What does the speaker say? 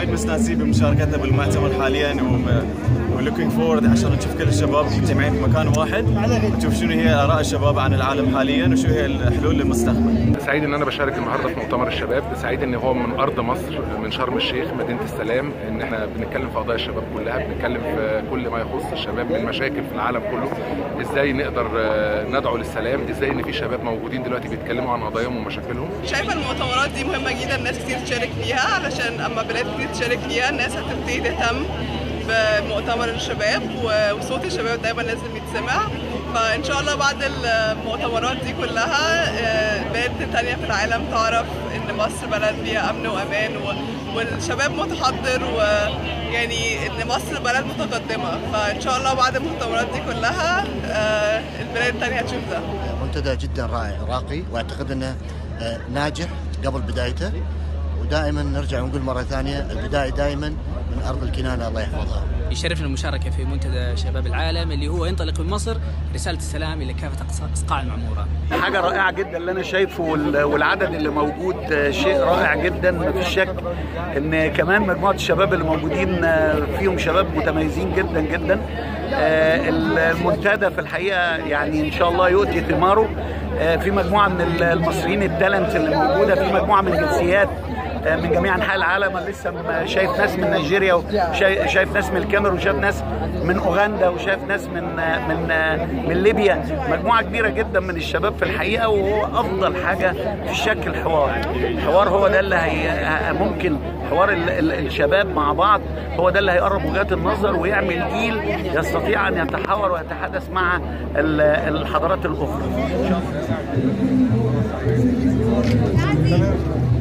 وايد مستانسين بمشاركتنا بالمؤتمر حاليا ولوكينج فورد عشان نشوف كل الشباب مجتمعين في مكان واحد ونشوف شنو هي اراء الشباب عن العالم حاليا وشو هي الحلول للمستقبل. سعيد ان انا بشارك النهارده في مؤتمر الشباب، سعيد ان هو من ارض مصر من شرم الشيخ مدينه السلام ان احنا بنتكلم في قضايا الشباب كلها، بنتكلم في كل ما يخص الشباب من مشاكل في العالم كله، ازاي نقدر ندعو للسلام، ازاي ان في شباب موجودين دلوقتي بيتكلموا عن قضاياهم ومشاكلهم. شايفه المؤتمرات دي مهمه جدا الناس كتير تشارك فيها علشان اما بلاد كتير تشارك فيها الناس هتبتدي تهتم بمؤتمر الشباب وصوت الشباب دايما لازم يتسمع فان شاء الله بعد المؤتمرات دي كلها بلاد تانية في العالم تعرف ان مصر بلد فيها امن وامان والشباب متحضر ويعني ان مصر بلد متقدمه فان شاء الله بعد المؤتمرات دي كلها البلاد التانية هتشوف ده منتدى جدا رائع راقي واعتقد انه ناجح قبل بدايته ودائما نرجع ونقول مره ثانيه البدايه دائما من ارض الكنانه الله يحفظها. يشرفنا المشاركه في منتدى شباب العالم اللي هو ينطلق من مصر رساله السلام الى كافه اقصاء المعموره. حاجه رائعه جدا اللي انا شايفه والعدد اللي موجود شيء رائع جدا ما فيش شك ان كمان مجموعه الشباب اللي موجودين فيهم شباب متميزين جدا جدا. المنتدى في الحقيقه يعني ان شاء الله يؤتي ثماره في مجموعه من المصريين التالنت اللي موجوده في مجموعه من الجنسيات من جميع انحاء العالم لسه شايف ناس من نيجيريا وشايف ناس من الكاميرون وشايف ناس من اوغندا وشايف ناس من من من ليبيا مجموعه كبيره جدا من الشباب في الحقيقه وهو افضل حاجه في شكل الحوار الحوار هو ده اللي هي ممكن حوار الشباب مع بعض هو ده اللي هيقرب وجهات النظر ويعمل جيل يستطيع ان يتحاور ويتحدث مع الحضارات الاخرى